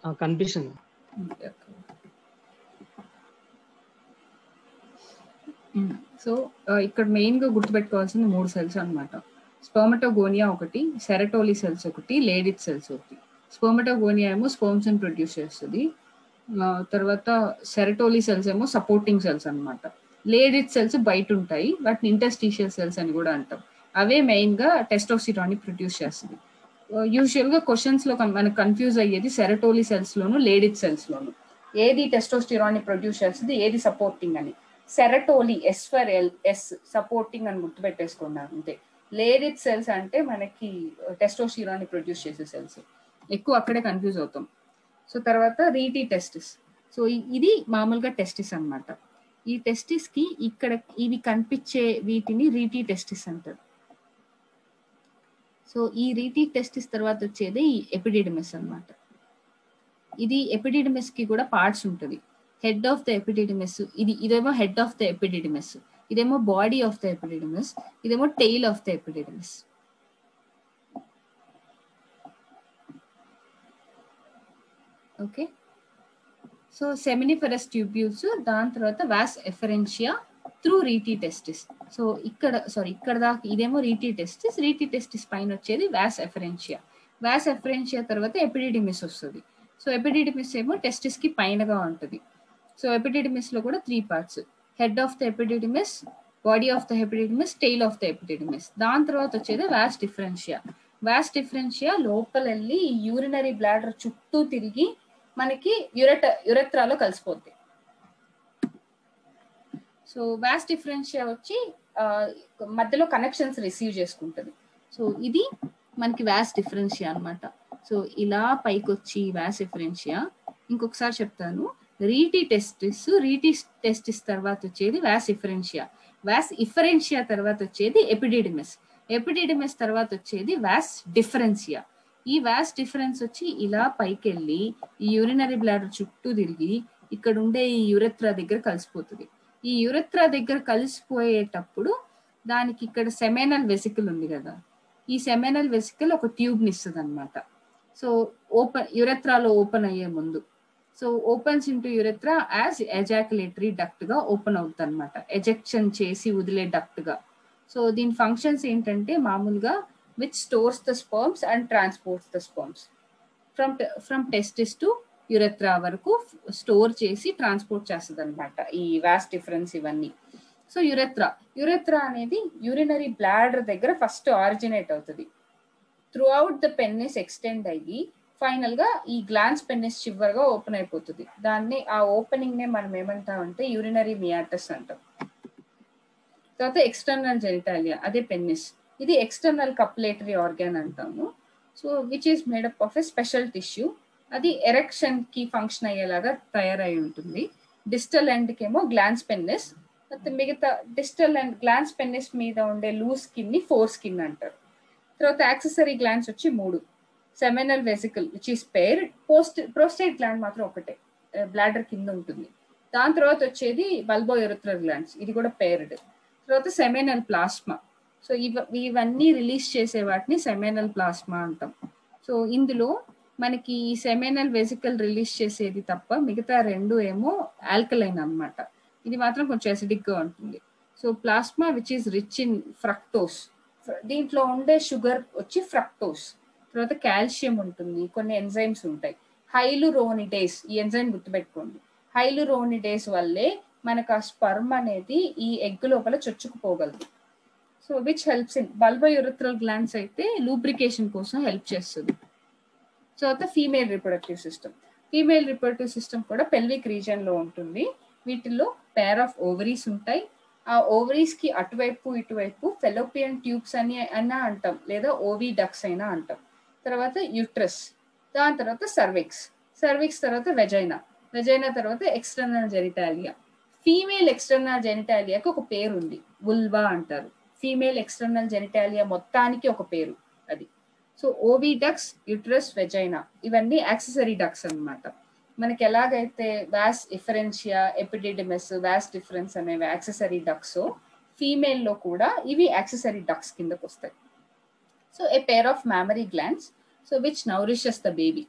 కనిపిస్తుంది సో ఇక్కడ మెయిన్ గా గుర్తుపెట్టుకోవాల్సిన మూడు సెల్స్ అన్నమాట స్పర్మటోగోనియా ఒకటి సెరటోలి సెల్స్ ఒకటి లేడిత్ సెల్స్ ఒకటి స్పర్మటోగోనియా ఏమో స్పర్మ్స్ ని ప్రొడ్యూస్ చేస్తుంది ఆ, తర్వాత సెరటోలి సెల్స్ ఏమో సపోర్టింగ్ సెల్స్ అన్నమాట లేడిత్ సెల్స్ బయట ఉంటాయి వాటిని ఇంటర్స్టీషియల్ సెల్స్ అని కూడా అంటాం అవే మెయిన్ గా టెస్టోసిరాన్ ని ప్రొడ్యూస్ చేస్తుంది యూజువల్ గా క్వశ్చన్స్ లో కన్- మనకు కన్ఫ్యూజ్ అయ్యేది సెరటోలి సెల్స్ లోను లేడిత్ సెల్స్ లోను ఏది టెస్టోస్టిరాన్ ని ప్రొడ్యూస్ చేస్తుంది ఏది సపోర్టింగ్ అని Sertoli S for L S supporting అని గుర్తుపెట్టేసుకున్నారు అంతే లేడిత్ సెల్స్ అంటే మనకి టెస్టోస్టిరాన్ ని ప్రొడ్యూస్ చేసే సెల్స్ ఎక్కువ అక్కడే కన్ఫ్యూజ్ అవుతాం సో తర్వాత రీటీ టెస్టిస్ సో ఇది మామూలుగా టెస్టిస్ అన్నమాట ఈ టెస్టిస్ కి ఇక్కడ ఇవి కనిపించే వీటిని రీటీ టెస్టిస్ అంటారు సో ఈ రీటీ టెస్టిస్ తర్వాత వచ్చేది ఈ ఎపిడిడమిస్ అన్నమాట ఇది ఎపిడిడమిస్ కి కూడా పార్ట్స్ ఉంటుంది హెడ్ ఆఫ్ ద ఎపిడిడమిస్ ఇది ఇదేమో హెడ్ ఆఫ్ ద ఎపిడిడమిస్ ఇదేమో బాడీ ఆఫ్ ద ఎపిడిడమిస్ ఇదేమో tail of the epididymis okay so seminiferous tubules దాని తర్వాత vas efferentia through rete testis so ఇక్కడ సారీ ఇక్కడ దాకా ఇదేమో రీటీ టెస్టిస్ రీటీ టెస్టిస్ పైన వచ్చేది వాస్ ఎఫరెన్షియా వాస్ ఎఫరెన్షియా తర్వాత ఎపిడిడిమిస్ వస్తుంది సో ఎపిడిడిమిస్ ఏమో టెస్టిస్ కి పైనగా ఉంటుంది సో ఎపిడిడిమిస్ లో కూడా three parts head of the epididymis body of the epididymis tail of the epididymis దాని తర్వాత వచ్చేది వాస్ డిఫరెన్షియా వాస్ డిఫరెన్షియా లోపల వెళ్ళి యూరినరీ బ్లాడర్ చుట్టూ తిరిగి మనకి యురట యురత్రాలో కలిసిపోద్ది సో వాస్ డిఫరెన్షియా వచ్చి ఆ, మధ్యలో కనెక్షన్స్ రిసీవ్ చేసుకుంటుంది సో ఇది మనకి వాస్ డిఫరెన్షియా అన్నమాట సో ఇలా పైకి వచ్చి వాస్ డిఫరెన్షియా ఇంకొకసారి చెప్తాను రీటీ టెస్టిస్ రీటీ టెస్టిస్ తర్వాత వచ్చేది వాస్ ఇఫరెన్షియా వాస్ ఇఫరెన్షియా తర్వాత వచ్చేది ఎపిడిడిమిస్ ఎపిడిడిమిస్ తర్వాత వచ్చేది వాస్ డిఫరెన్షియా ఈ వాస్ డిఫరెన్స్ వచ్చి ఇలా పైకి వెళ్ళి ఈ యూరినరీ బ్లాడర్ చుట్టూ తిరిగి ఇక్కడ ఉండే ఈ యురెత్రా దగ్గర కలిసిపోతుంది ఈ యురెత్రా దగ్గర కలిసిపోయేటప్పుడు దానికి ఇక్కడ సెమెనల్ వెసికల్ ఉంది కదా ఈ సెమెనల్ వెసికల్ ఒక ట్యూబ్ ని ఇస్తుంది అనమాట సో ఓపెన్ యురెత్రాలో ఓపెన్ అయ్యే ముందు so opens into urethra as ejaculatory duct గా ఓపెన్ అవుతుంది అనమాట ఎజెక్షన్ చేసి వదిలే డక్ట్ గా సో దీని ఫంక్షన్స్ ఏంటంటే మామూలుగా which stores the sperms and transports the sperms from from testis to urethra వరకు స్టోర్ చేసి ట్రాన్స్పోర్ట్ చేస్తుంది అనమాట ఈ వాస్ డిఫరెన్స్ ఇవన్నీ సో యురెత్రా యురెత్రా అనేది యూరినరీ బ్లాడర్ దగ్గర ఫస్ట్ ఆరిజినేట్ అవుతుంది throughout the penis extend అయ్యి ఫైనల్ గా ఈ గ్లాన్స్ పెన్నిస్ చివరిగా ఓపెన్ అయిపోతుంది దాన్ని ఆ ఓపెనింగ్ నే మనం ఏమంటామంటే యూరినరీ మియాటస్ అంటాం తర్వాత ఎక్స్టర్నల్ జెనిటాలియా అదే పెన్నిస్ ఇది ఎక్స్టర్నల్ కపులేటరీ ఆర్గాన్ అంటాము so which is made up of a special tissue అది ఎరెక్షన్ కి ఫంక్షన్ అయ్యేలాగా తయారై ఉంటుంది డిజిటల్ ఎండ్ కేమో గ్లాన్స్ పెన్నిస్ ಮತ್ತೆ మిగతా డిజిటల్ అండ్ గ్లాన్స్ పెన్నిస్ మీద ఉండే లూజ్ స్కిన్ ని ఫోర్ స్కిన్ అంటారు తర్వాత యాక్సెసరీ గ్లాన్స్ వచ్చి మూడు seminal vesicle which is pair post prostate gland మాత్రం ఒకటే బ్లాడర్ కింద ఉంటుంది దాని తర్వాత వచ్చేది బల్బో ఎరుత్రల్ గ్లాండ్స్ ఇది కూడా పేర్డ్ తర్వాత సెమెనల్ ప్లాస్మా సో ఇవ ఇవన్నీ రిలీజ్ చేసే వాటిని సెమెనల్ ప్లాస్మా అంటాం సో ఇందులో మనకి ఈ సెమెనల్ వెసికల్ రిలీజ్ చేసేది తప్ప మిగతా రెండు ఏమో ఆల్కలైన్ అన్నమాట ఇది మాత్రం కొంచెం అసిడిక్ గా ఉంటుంది so plasma which is rich in fructose దీంట్లో ఉండే షుగర్ వచ్చి ఫ్రక్టోస్ తర్వాత కాల్షియం ఉంటుంది కొన్ని ఎంజైమ్స్ ఉంటాయి హైలురోనిడేస్ ఈ ఎంజైమ్ గుర్తుపెట్టుకోండి హైలురోనిడేస్ వల్లే మనకు ఆ స్పర్మ్ అనేది ఈ ఎగ్ లోపల చొచ్చుకుపోగలదు so which helps in bulbourethral glands అయితే లూబ్రికేషన్ కోసం హెల్ప్ చేస్తుంది సో తర్వాత female reproductive system female reproductive system కూడా పెల్విక్ రీజియన్ లో ఉంటుంది వీటిల్లో పేర్ ఆఫ్ ఓవరీస్ ఉంటాయి ఆ ఓవరీస్ కి అటువైపు ఇటువైపు ఫెలోపియన్ ట్యూబ్స్ అని అయినా అంటాం లేదా ఓవీ డక్స్ అయినా అంటాం తర్వాత యూట్రస్ దాని తర్వాత సర్విక్స్ సర్విక్స్ తర్వాత వెజైనా వెజైనా తర్వాత ఎక్స్టర్నల్ జెనిటాలియా ఫీమేల్ ఎక్స్టర్నల్ జెనిటాలియాకి ఒక పేరు ఉంది బుల్వా అంటారు ఫీమేల్ ఎక్స్టర్నల్ జెనిటాలియా మొత్తానికి ఒక పేరు అది so oviducts uterus vagina ఇవన్నీ యాక్సెసరీ డక్స్ అన్నమాట మనకి ఎలాగైతే vas efferentia epididymis vas deferens అనేవి యాక్సెసరీ డక్స్ ఫీమేల్ లో కూడా ఇవి యాక్సెసరీ డక్స్ కిందకు వస్తాయి so a pair of mammary glands so which nourishes the baby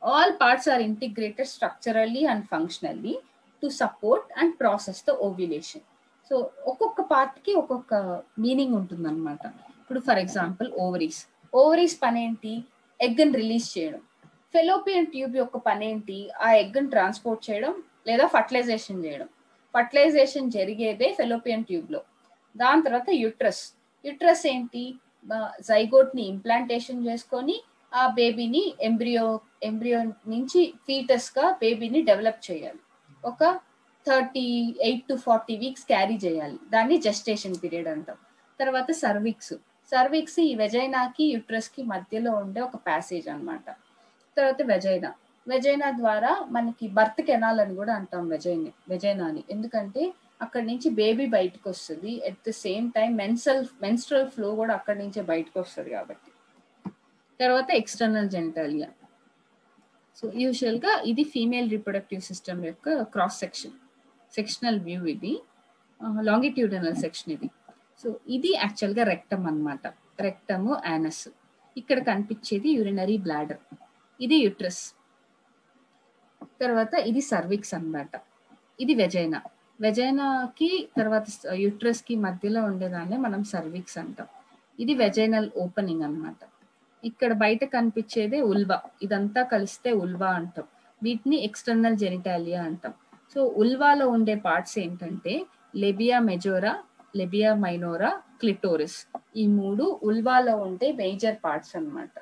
all parts are integrated structurally and functionally to support and process the ovulation so ఒక్కొక్క part కి ఒక్కొక్క meaning ఉంటుంది అనమాట ఇప్పుడు ఫర్ ఎగ్జాంపుల్ ఓవరీస్ ఓవరీస్ పని ఏంటి ఎగ్ని release చేయడం ఫెలోపియన్ ట్యూబ్ యొక్క పని ఏంటి ఆ ఎగ్ని ట్రాన్స్పోర్ట్ చేయడం లేదా ఫర్టిలైజేషన్ చేయడం ఫర్టిలైజేషన్ జరిగేదే ఫెలోపియన్ ట్యూబ్ లో దాని తర్వాత యుట్రస్ యుట్రస్ ఏంటి జైగోట్ ని ఇంప్లాంటేషన్ చేసుకొని ఆ బేబీని ఎంబ్రియో ఎంబ్రియో నుంచి ఫీటస్ గా బేబీని డెవలప్ చేయాలి ఒక thirty eight to forty weeks carry చేయాలి దాన్ని జెస్టేషన్ పీరియడ్ అంటాం తర్వాత సర్విక్స్ సర్విక్స్ ఈ వెజైనాకి యుట్రస్ కి మధ్యలో ఉండే ఒక ప్యాసేజ్ అనమాట తర్వాత వెజైనా వెజైనా ద్వారా మనకి బర్త్ కెనాల్ అని కూడా అంటాం వెజైన్ వెజైనాని ఎందుకంటే అక్కడి నుంచి బేబీ బయటకు వస్తుంది at the same time mensal menstrual flow కూడా అక్కడి నుంచే బయటకు వస్తుంది కాబట్టి తర్వాత ఎక్స్టర్నల్ జెనిటాలియా సో యూజువల్ గా ఇది ఫీమేల్ రిప్రొడక్టివ్ సిస్టమ్ యొక్క క్రాస్ సెక్షన్ సెక్షనల్ వ్యూ ఇది లాంగిట్యూడనల్ సెక్షన్ ఇది సో ఇది యాక్చువల్ గా రెక్టమ్ అనమాట రెక్టము యానస్ ఇక్కడ కనిపించేది యూరినరీ బ్లాడర్ ఇది యుట్రస్ తర్వాత ఇది సర్విక్స్ అనమాట ఇది వెజైనా వెజైనాకి తర్వాత యుట్రస్ కి మధ్యలో ఉండేదాన్ని మనం సర్విక్స్ అంటాం ఇది వెజైనల్ ఓపెనింగ్ అనమాట ఇక్కడ బయట కనిపించేదే ఉల్వా ఇదంతా కలిస్తే ఉల్వా అంటాం వీటిని ఎక్స్టర్నల్ జెనిటాలియా అంటాం సో ఉల్వాలో ఉండే పార్ట్స్ ఏంటంటే లెబియా మెజోరా లెబియా మైనోరా క్లిటోరిస్ ఈ మూడు ఉల్వాలో ఉండే మేజర్ పార్ట్స్ అనమాట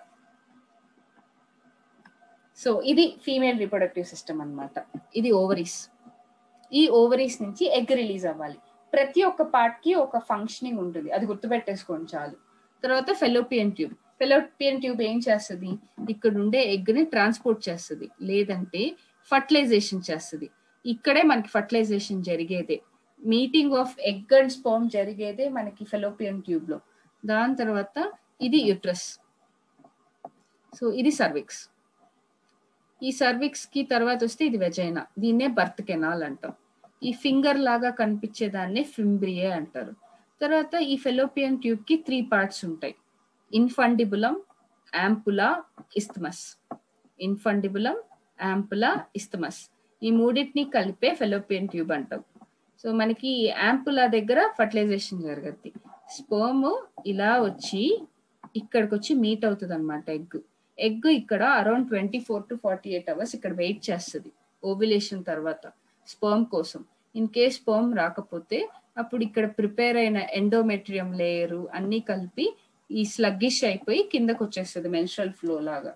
సో ఇది ఫీమేల్ రిప్రొడక్టివ్ సిస్టమ్ అనమాట ఇది ఓవరీస్ ఈ ఓవరీస్ నుంచి ఎగ్ రిలీజ్ అవ్వాలి ప్రతి ఒక్క పార్ట్ కి ఒక ఫంక్షనింగ్ ఉంటుంది అది గుర్తుపెట్టేసుకోండి చాలు తర్వాత ఫెలోపియన్ ట్యూబ్ ఫెలోపియన్ ట్యూబ్ ఏం చేస్తుంది ఇక్కడ ఉండే ఎగ్ ని ట్రాన్స్పోర్ట్ చేస్తుంది లేదంటే ఫర్టిలైజేషన్ చేస్తుంది ఇక్కడే మనకి ఫర్టిలైజేషన్ జరిగేదే meeting of egg and sperm జరిగేదే మనకి ఫెలోపియన్ ట్యూబ్ లో దాని తర్వాత ఇది యుట్రస్ సో ఇది సర్విక్స్ ఈ సర్విక్స్ కి తర్వాత వస్తే ఇది వెజైనా దీన్నే బర్త్ కెనాల్ అంటాం ఈ ఫింగర్ లాగా కనిపించేదాన్నే ఫింబ్రియే అంటారు తర్వాత ఈ ఫెలోపియన్ ట్యూబ్ కి త్రీ పార్ట్స్ ఉంటాయి infundibulum ampulla isthmus infundibulum ampulla isthmus ఈ మూడింటిని కలిపే ఫెలోపియన్ ట్యూబ్ అంటాం సో మనకి యాంపులా దగ్గర ఫర్టిలైజేషన్ జరుగుద్ది స్పోమ్ ఇలా వచ్చి ఇక్కడికి వచ్చి మీట్ అవుతుంది అనమాట ఎగ్ ఎగ్ ఇక్కడ around twenty four to forty eight hours ఇక్కడ వెయిట్ చేస్తుంది ఓవిలేషన్ తర్వాత స్పర్మ్ కోసం ఇన్ కేస్ స్పర్మ్ రాకపోతే అప్పుడు ఇక్కడ ప్రిపేర్ అయిన ఎండోమెట్రియం లేయరు అన్ని కలిపి ఈ స్లగ్గిష్ అయిపోయి కిందకు వచ్చేస్తుంది మెన్స్ట్రల్ ఫ్లో లాగా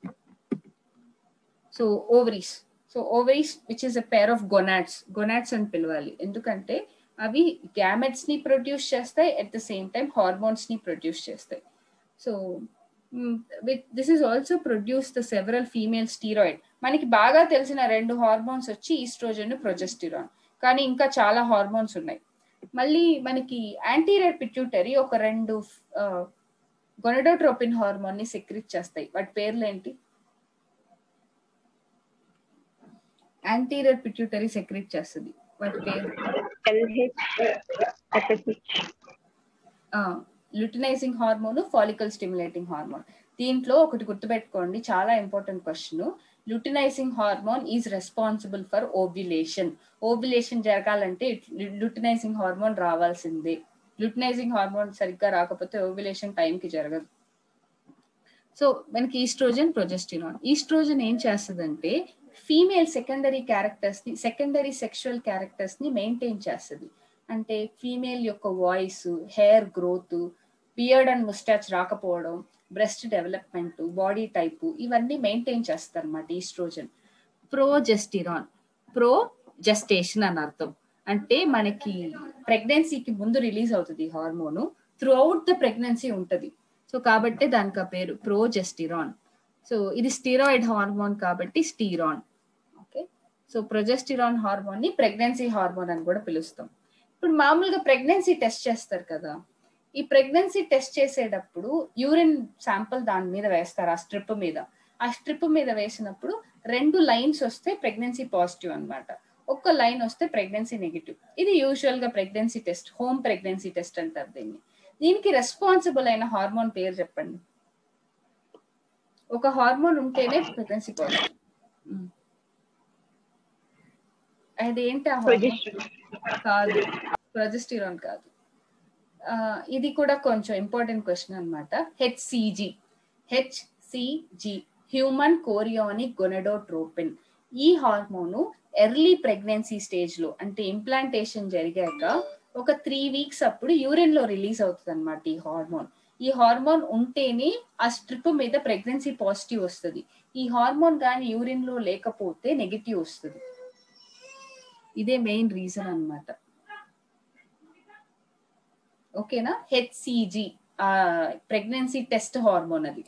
so ovaries so ovaries which is a pair of gonads gonads అని పిలవాలి ఎందుకంటే అవి గ్యామెట్స్ ని ప్రొడ్యూస్ చేస్తాయి at the same time hormones ని ప్రొడ్యూస్ చేస్తాయి so this is also produce the several female steroid మనకి బాగా తెలిసిన రెండు హార్మోన్స్ వచ్చి ఈస్ట్రోజన్ ప్రొజెస్టిరాన్ కానీ ఇంకా చాలా హార్మోన్స్ ఉన్నాయి మళ్ళీ మనకి యాంటీరియర్ పిట్యూటరీ ఒక రెండు గొనడోట్రోపిన్ హార్మోన్ ని సెక్రిట్ చేస్తాయి వాటి పేర్లు ఏంటి యాంటీరియర్ పిట్యూటరీ సెక్రిట్ చేస్తుంది వాటి పేరు luteinising hormone follicle stimulating hormone దీంట్లో ఒకటి గుర్తుపెట్టుకోండి చాలా important question luteinising hormone is responsible for ovulation ovulation జరగాలంటే లుటినైజింగ్ హార్మోన్ రావాల్సిందే లుటినైజింగ్ హార్మోన్ సరిగ్గా రాకపోతే ఓవ్యులేషన్ టైంకి జరగదు సో మనకి ఈస్ట్రోజన్ ప్రొజెస్టిరాన్ ఈస్ట్రోజన్ ఏం చేస్తుందంటే ఫీమేల్ సెకండరీ క్యారెక్టర్స్ ని సెకండరీ సెక్షువల్ క్యారెక్టర్స్ ని మెయింటైన్ చేస్తుంది అంటే ఫీమేల్ యొక్క voice hair growth beard and moustache రాకపోవడం బ్రెస్ట్ డెవలప్మెంట్ బాడీ టైప్ ఇవన్నీ మెయింటైన్ చేస్తారు అన్నమాట ఈస్ట్రోజన్ ప్రోజెస్టిరాన్ ప్రో జెస్టేషన్ అని అర్థం అంటే మనకి ప్రెగ్నెన్సీకి ముందు రిలీజ్ అవుతుంది hormone throughout the pregnancy ఉంటుంది సో కాబట్టి దానికి ఆ పేరు ప్రోజెస్టిరాన్ సో ఇది స్టీరాయిడ్ హార్మోన్ కాబట్టి sterone okay so progesterone hormone ని ప్రెగ్నెన్సీ హార్మోన్ అని కూడా పిలుస్తాం ఇప్పుడు మామూలుగా ప్రెగ్నెన్సీ టెస్ట్ చేస్తారు కదా ఈ ప్రెగ్నెన్సీ టెస్ట్ చేసేటప్పుడు యూరిన్ శాంపుల్ దాని మీద వేస్తారు ఆ స్ట్రిప్ మీద ఆ స్ట్రిప్ మీద వేసినప్పుడు రెండు లైన్స్ వస్తే ప్రెగ్నెన్సీ పాజిటివ్ అనమాట ఒక్క లైన్ వస్తే ప్రెగ్నెన్సీ నెగిటివ్ ఇది యూజువల్ గా pregnancy test home pregnancy test అంటారు దీన్ని దీనికి రెస్పాన్సిబుల్ అయిన హార్మోన్ పేరు చెప్పండి ఒక హార్మోన్ ఉంటేనే ప్రెగ్నెన్సీ పాజిటివ్ ఉమ్. అదేంటి ఆ హార్మోన్ ప్రొజెస్ట్రాన్ కాదు ప్రొజెస్టిరాన్ కాదు ఆ, ఇది కూడా కొంచెం ఇంపార్టెంట్ క్వశ్చన్ అనమాట HCG HCG human chorionic gonadotropin ఈ హార్మోను ఎర్లీ ప్రెగ్నెన్సీ స్టేజ్ లో అంటే ఇంప్లాంటేషన్ జరిగాక ఒక త్రీ వీక్స్ అప్పుడు యూరిన్ లో రిలీజ్ అవుతుంది అనమాట ఈ హార్మోన్ ఈ హార్మోన్ ఉంటేనే ఆ స్ట్రిప్ మీద ప్రెగ్నెన్సీ పాజిటివ్ వస్తుంది ఈ హార్మోన్ కానీ యూరిన్ లో లేకపోతే నెగిటివ్ వస్తుంది ఇదే మెయిన్ రీజన్ అన్నమాట ఓకేనా హెచ్సిజి ప్రెగ్నెన్సీ టెస్ట్ హార్మోన్ అది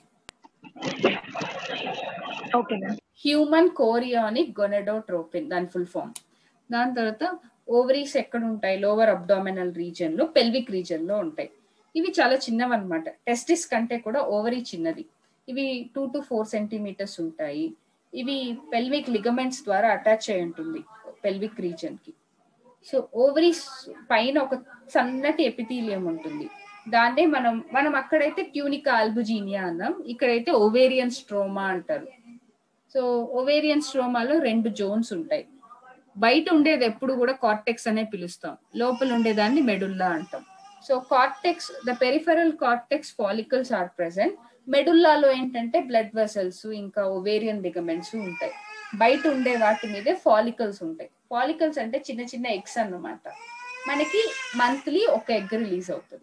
okay ma'am human chorionic gonadotropin దాని ఫుల్ ఫామ్ దాని తర్వాత ఓవరీస్ ఎక్కడ ఉంటాయి లోవర్ అబ్డామినల్ రీజియన్ లో పెల్విక్ రీజియన్ లో ఉంటాయి ఇవి చాలా చిన్నవి అనమాట టెస్టిస్ కంటే కూడా ఓవరీ చిన్నది ఇవి టూ టు ఫోర్ సెంటీమీటర్స్ ఉంటాయి ఇవి పెల్విక్ లిగమెంట్స్ ద్వారా అటాచ్ అయి ఉంటుంది పెల్విక్ రీజియన్ కి సో ఓవరీస్ పైన ఒక సన్నటి ఎపిథీలియం ఉంటుంది దాన్నే మనం మనం అక్కడైతే ట్యూనికా ఆల్బుజీనియా అన్నాం ఇక్కడైతే ఓవేరియన్ స్ట్రోమా అంటారు సో ఓవేరియన్ స్ట్రోమాలో రెండు జోన్స్ ఉంటాయి బయట ఉండేది ఎప్పుడు కూడా కార్టెక్స్ అనే పిలుస్తాం లోపల ఉండేదాన్ని మెడుల్లా అంటాం so cortex the peripheral cortex follicles are present మెడుల్లాలో ఏంటంటే బ్లడ్ వెసల్స్ ఇంకా ఓవేరియన్ లిగమెంట్స్ ఉంటాయి బయట ఉండే వాటి మీదే ఫాలికల్స్ ఉంటాయి ఫాలికల్స్ అంటే చిన్న చిన్న ఎగ్స్ అన్నమాట మనకి మంత్లీ ఒక ఎగ్ రిలీజ్ అవుతుంది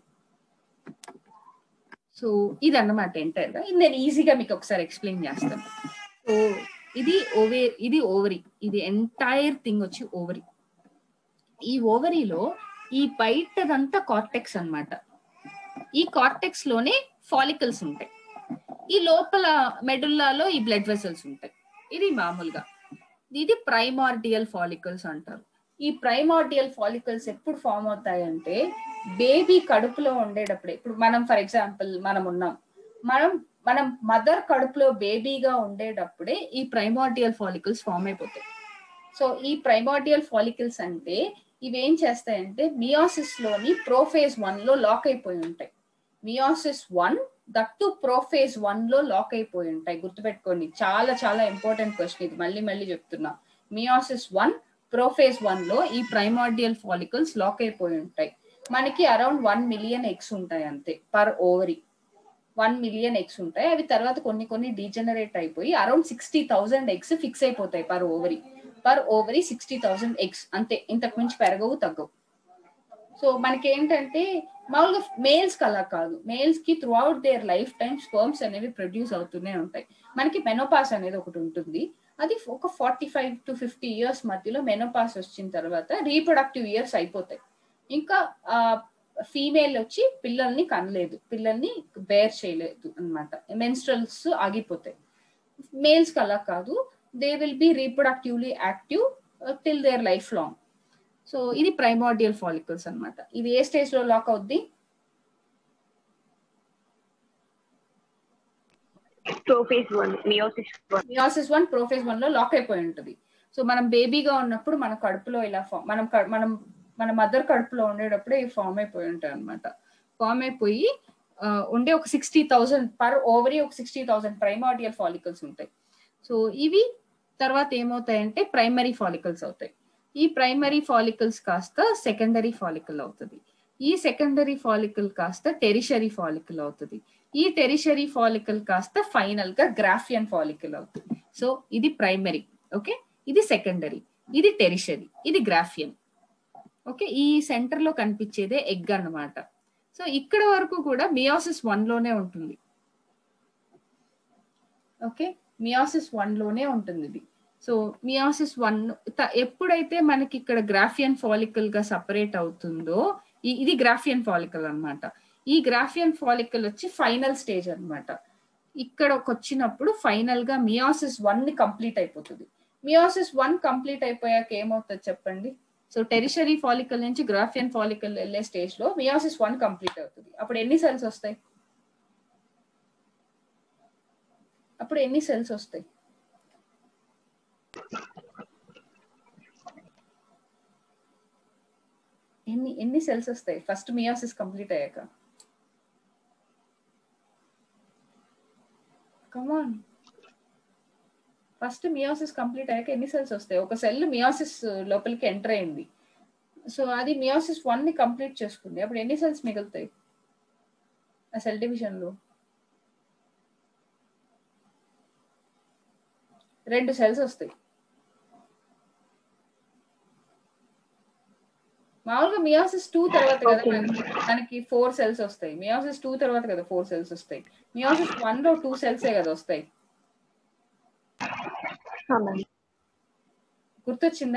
సో ఇది అన్నమాట ఎంటైర్ గా ఇది నేను ఈజీగా మీకు ఒకసారి ఎక్స్ప్లెయిన్ చేస్తాను సో ఇది ఓవే ఇది ఓవరీ ఇది ఎంటైర్ థింగ్ వచ్చి ఓవరీ ఈ ఓవరీలో ఈ బయటదంతా కార్టెక్స్ అన్నమాట ఈ కార్టెక్స్ లోనే ఫాలికల్స్ ఉంటాయి ఈ లోపల మెడుల్లాలో ఈ బ్లడ్ వెసల్స్ ఉంటాయి ఇది మామూలుగా ఇది ప్రైమార్డియల్ ఫాలికల్స్ అంటారు ఈ ప్రైమార్డియల్ ఫాలికల్స్ ఎప్పుడు ఫామ్ అవుతాయంటే బేబీ కడుపులో ఉండేటప్పుడే ఇప్పుడు మనం ఫర్ ఎగ్జాంపుల్ మనం ఉన్నాం మనం మనం మదర్ కడుపులో బేబీగా ఉండేటప్పుడే ఈ ప్రైమార్డియల్ ఫాలికల్స్ ఫామ్ అయిపోతాయి సో ఈ ప్రైమార్డియల్ ఫాలికల్స్ అంటే ఇవి ఏం చేస్తాయంటే మియాసిస్ లోని ప్రోఫేజ్ వన్ లో లాక్ అయిపోయి ఉంటాయి meiosis one that to prophase one లో లాక్ అయిపోయి ఉంటాయి గుర్తుపెట్టుకోండి చాలా చాలా ఇంపార్టెంట్ క్వశ్చన్ ఇది మళ్ళీ మళ్ళీ చెప్తున్నా మియాసిస్ వన్ ప్రోఫేజ్ వన్ లో ఈ ప్రైమార్డియల్ ఫాలికల్స్ లాక్ అయిపోయి ఉంటాయి మనకి అరౌండ్ వన్ మిలియన్ ఎగ్స్ ఉంటాయి అంతే per ovary one million eggs ఉంటాయి అవి తర్వాత కొన్ని కొన్ని డీజనరేట్ అయిపోయి around sixty thousand eggs fix అయిపోతాయి per ovary per ovary sixty thousand eggs అంతే ఇంతకు మించి పెరగవు తగ్గవు సో మనకి ఏంటంటే మామూలుగా మేల్స్ కి అలా కాదు మేల్స్ కి through out their life time sperms అనేవి ప్రొడ్యూస్ అవుతూనే ఉంటాయి మనకి మెనోపాస్ అనేది ఒకటి ఉంటుంది అది ఒక forty five to fifty years మధ్యలో మెనోపాస్ వచ్చిన తర్వాత రీప్రొడక్టివ్ ఇయర్స్ అయిపోతాయి ఇంకా ఆ ఫీమేల్ వచ్చి పిల్లల్ని కనలేదు పిల్లల్ని బేర్ చేయలేదు అనమాట మెన్స్ట్రల్స్ ఆగిపోతాయి మేల్స్ కి అలా కాదు they will be reproductively active till their life long so ఇది ప్రైమార్డియల్ ఫాలికల్స్ అన్నమాట ఇది ఏ స్టేజ్ లో లాక్ అవుద్ది prophase one meiosis one meiosis one prophase one లో లాక్ అయిపోయి ఉంటుంది సో మనం బేబీగా ఉన్నప్పుడు మన కడుపులో ఇలా ఫామ్ మనం క- మనం మన మదర్ కడుపులో ఉండేటప్పుడే ఇవి ఫామ్ అయిపోయి ఉంటాయి అనమాట ఫామ్ అయిపోయి ఆ, ఉండే ఒక సిక్స్టీ థౌసండ్ పర్ ఓవరీ ఒక సిక్స్టీ థౌసండ్ ప్రైమార్డియల్ ఫాలికల్స్ ఉంటాయి సో ఇవి తర్వాత ఏమవుతాయంటే ప్రైమరీ ఫాలికల్స్ అవుతాయి ఈ ప్రైమరీ ఫాలికల్స్ కాస్త సెకండరీ ఫాలికల్ అవుతుంది ఈ సెకండరీ ఫాలికల్ కాస్త టెరిషరీ ఫాలికల్ అవుతుంది ఈ టెరిషరీ ఫాలికల్ కాస్త ఫైనల్ గా గ్రాఫియన్ ఫాలికల్ అవుతుంది సో ఇది ప్రైమరీ ఓకే ఇది సెకండరీ ఇది టెరిషరీ ఇది గ్రాఫియన్ ఓకే ఈ సెంటర్ లో కనిపించేదే ఎగ్ అన్నమాట సో ఇక్కడ వరకు కూడా మియాసిస్ వన్ లోనే ఉంటుంది ఓకే మియాసిస్ వన్ లోనే ఉంటుంది ఇది సో మియాసిస్ వన్ ఎప్పుడైతే మనకి ఇక్కడ గ్రాఫియన్ ఫాలికల్ గా సపరేట్ అవుతుందో ఈ- ఇది గ్రాఫియన్ ఫాలికల్ అన్నమాట ఈ గ్రాఫియన్ ఫాలికల్ వచ్చి ఫైనల్ స్టేజ్ అన్నమాట ఇక్కడకి వచ్చినప్పుడు ఫైనల్ గా మియాసిస్ వన్ ని కంప్లీట్ అయిపోతుంది మియాసిస్ వన్ కంప్లీట్ అయిపోయాక ఏమవుతుంది చెప్పండి సో టెరిషరీ ఫాలికల్ నుంచి గ్రాఫియన్ ఫాలికల్ వెళ్ళే స్టేజ్ లో మియాసిస్ వన్ కంప్లీట్ అవుతుంది అప్పుడు ఎన్ని సెల్స్ వస్తాయి అప్పుడు ఎన్ని సెల్స్ వస్తాయి ఎన్ని ఎన్ని సెల్స్ వస్తాయి ఫస్ట్ మియాసిస్ కంప్లీట్ అయ్యాక కమాన్ ఫస్ట్ మియోసిస్ కంప్లీట్ అయ్యాక ఎన్ని సెల్స్ వస్తాయి ఒక సెల్ మియోసిస్ లోపలికి ఎంటర్ అయింది సో అది మియోసిస్ వన్ ని కంప్లీట్ చేసుకుంది అప్పుడు ఎన్ని సెల్స్ మిగులుతాయి ఆ సెల్ డివిజన్ లో రెండు సెల్స్ వస్తాయి మామూలుగా మియోసిస్ టూ తర్వాత కదా Okay. మనకి- మనకి ఫోర్ సెల్స్ వస్తాయి మియోసిస్ టూ తర్వాత కదా ఫోర్ సెల్స్ వస్తాయి మియోసిస్ వన్ లో టూ సెల్సే కదా వస్తాయి మ్యామ్ గుర్తొచ్చిందా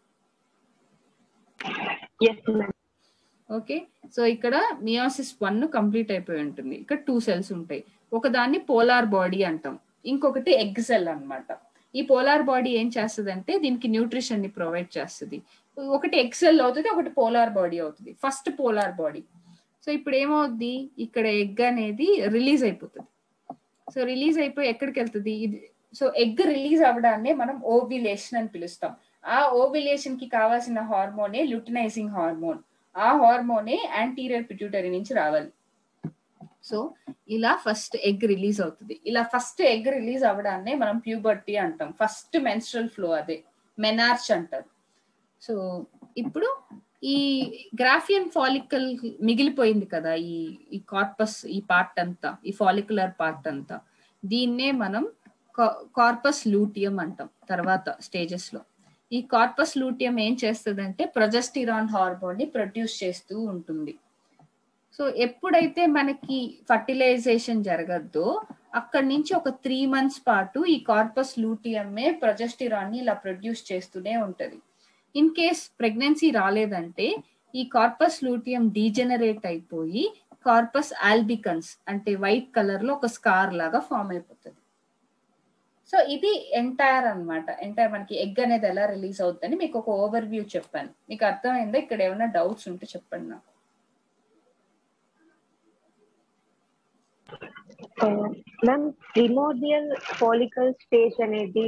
ఎస్ మ్యామ్ ఓకే సో ఇక్కడ మియాసిస్ వన్ కంప్లీట్ అయిపోయి ఉంటుంది ఇక్కడ టూ సెల్స్ ఉంటాయి ఒకదాన్ని పోలార్ బాడీ అంటాం ఇంకొకటి ఎగ్ సెల్ అన్నమాట ఈ పోలార్ బాడీ ఏం చేస్తుంది అంటే దీనికి న్యూట్రిషన్ ని ప్రొవైడ్ చేస్తుంది ఒకటి ఎగ్ సెల్ అవుతుంది ఒకటి పోలార్ బాడీ అవుతుంది ఫస్ట్ పోలార్ బాడీ సో ఇప్పుడు ఏమవుద్ది ఇక్కడ ఎగ్ అనేది రిలీజ్ అయిపోతుంది సో రిలీజ్ అయిపోయి ఎక్కడికి వెళ్తుంది ఇది సో ఎగ్ రిలీజ్ అవ్వడాన్నే మనం ఓవిలేషన్ అని పిలుస్తాం ఆ ఓవిలేషన్ కి కావాల్సిన హార్మోనే లుటినైజింగ్ హార్మోన్ ఆ హార్మోనే యాంటీరియర్ పిట్యూటరీ నుంచి రావాలి సో ఇలా ఫస్ట్ ఎగ్ రిలీజ్ అవుతుంది ఇలా ఫస్ట్ ఎగ్ రిలీజ్ అవ్వడాన్నే మనం ప్యూబర్టీ అంటాం ఫస్ట్ మెన్స్ట్రల్ ఫ్లో అదే మెనార్చ్ అంటారు సో ఇప్పుడు ఈ గ్రాఫియన్ ఫాలికల్ మిగిలిపోయింది కదా ఈ ఈ కార్పస్ ఈ పార్ట్ అంతా ఈ ఫాలికులర్ పార్ట్ అంతా దీన్నే మనం కార్పస్ లూటియం అంటాం తర్వాత స్టేజెస్ లో ఈ కార్పస్ లూటియం ఏం చేస్తుందంటే ప్రొజెస్టిరాన్ హార్మోన్ ని ప్రొడ్యూస్ చేస్తూ ఉంటుంది సో ఎప్పుడైతే మనకి ఫర్టిలైజేషన్ జరగద్దో అక్కడి నుంచి ఒక త్రీ మంత్స్ పాటు ఈ కార్పస్ లూటియమే ప్రొజెస్టిరాన్ ని ఇలా ప్రొడ్యూస్ చేస్తూనే ఉంటది ఇన్ కేస్ ప్రెగ్నెన్సీ రాలేదంటే ఈ కార్పస్ లూటియం డీజెనరేట్ అయిపోయి కార్పస్ ఆల్బికన్స్ అంటే వైట్ కలర్ లో ఒక స్కార్ లాగా ఫామ్ అయిపోతుంది సో ఇది ఎంటైర్ అన్నమాట ఎంటైర్ మనకి ఎగ్ అనేది ఎలా రిలీజ్ అవుతుందని మీకు ఒక ఓవర్ వ్యూ చెప్పాను మీకు అర్థమైందా ఇక్కడ ఏమైనా డౌట్స్ ఉంటే చెప్పండి నాకు మ్యామ్ ప్రిమోడియల్ ఫాలికల్ స్టేజ్ అనేది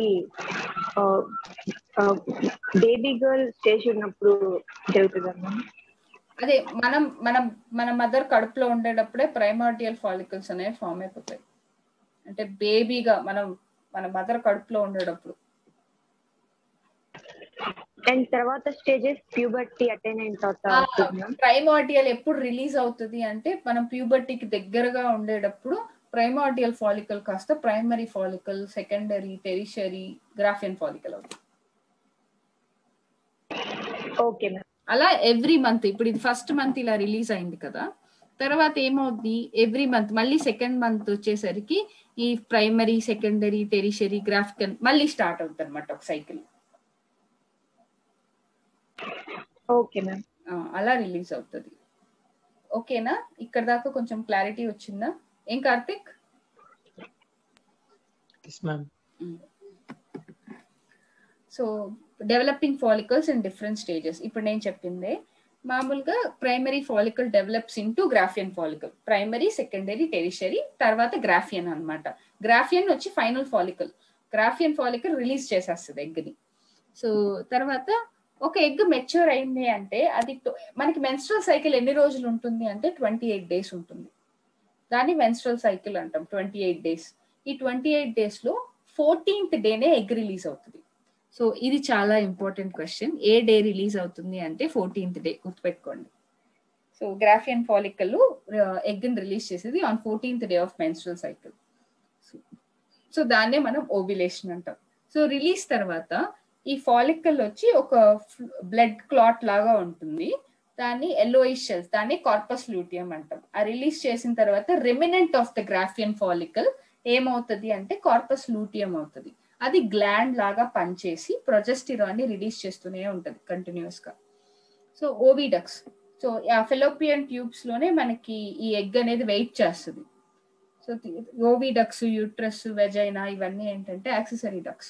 బేబీ గర్ల్ స్టేజ్ ఉన్నప్పుడు జరుగుతుందా మ్యామ్ అదే మనం మనం మన మదర్ కడుపులో ఉండేటప్పుడే ప్రైమార్డియల్ ఫాలికల్స్ అనేవి ఫామ్ అయిపోతాయి అంటే బేబీగా మనం మన మదర్ కడుపులో ఉండేటప్పుడు అండ్ తర్వాత స్టేజెస్ ప్యూబర్టీ అటైన్ అయిన తర్వాత వస్తుంది మ్యామ్ ప్రైమార్డియల్ ఎప్పుడు రిలీజ్ అవుతుంది అంటే మనం ప్యూబర్టీకి దగ్గరగా ఉండేటప్పుడు ప్రైమార్డియల్ ఫాలికల్ కాస్త primary follicle secondary tertiary Graafian follicle అవుతుంది ఓకే మ్యామ్ అలా ఎవ్రీ మంత్ ఇప్పుడు ఇది ఫస్ట్ మంత్ ఇలా రిలీజ్ అయింది కదా తర్వాత ఏమవుద్ది ఎవ్రీ మంత్ మళ్ళీ సెకండ్ మంత్ వచ్చేసరికి ఈ ప్రైమరీ సెకండరీ టెరిషరీ గ్రాఫికల్ మళ్ళీ స్టార్ట్ అవుతుంది అనమాట ఒక సైకిల్ ఓకే మ్యామ్ అలా రిలీజ్ అవుతుంది ఓకేనా ఇక్కడ దాకా కొంచెం క్లారిటీ వచ్చిందా ఏం Karthik yes ma'am so developing follicles in different stages ఇప్పుడు నేను చెప్పిందే మామూలుగా primary follicle develops into Graafian follicle primary secondary tertiary తర్వాత గ్రాఫియన్ అన్నమాట గ్రాఫియన్ వచ్చి final follicle Graafian follicle release చేసేస్తుంది ఎగ్ని సో తర్వాత ఒక ఎగ్ మెచ్యూర్ అయింది అంటే అది టు- మనకి మెన్స్ట్రల్ సైకిల్ ఎన్ని రోజులు ఉంటుంది అంటే ట్వంటీ ఎయిట్ డేస్ ఉంటుంది దాన్ని మెన్స్ట్రల్ సైకిల్ అంటాం ట్వంటీ ఎయిట్ డేస్ ఈ ట్వంటీ ఎయిట్ డేస్ లో ఫోర్టీన్త్ డేనే ఎగ్ రిలీజ్ అవుతుంది సో ఇది చాలా ఇంపార్టెంట్ క్వశ్చన్ ఏ డే రిలీజ్ అవుతుంది అంటే ఫోర్టీన్త్ డే గుర్తుపెట్టుకోండి so Graafian follicle egg release చేసేది on fourteenth day of menstrual cycle so దాన్నే మనం ఓవిలేషన్ అంటాం సో రిలీజ్ తర్వాత ఈ ఫాలికల్ వచ్చి ఒక బ్లడ్ క్లాట్ లాగా ఉంటుంది దాన్ని ఎల్లోయిష్ షెల్స్ దాన్ని కార్పస్ లూటియం అంటాం ఆ రిలీజ్ చేసిన తర్వాత remnant of the Graafian follicle ఏమవుతుంది అంటే కార్పస్ లూటియం అవుతుంది అది గ్లాండ్ లాగా పనిచేసి ప్రొజెస్టిరాన్ ని రిలీజ్ చేస్తూనే ఉంటది కంటిన్యూస్ గా సో ఓవిడక్స్ సో ఆ ఫిలోపియన్ ట్యూబ్స్ లోనే మనకి ఈ ఎగ్ అనేది వెయిట్ చేస్తుంది సో ఓవిడక్స్ యూట్రస్ వెజైనా ఇవన్నీ ఏంటంటే యాక్సెసరీ డక్స్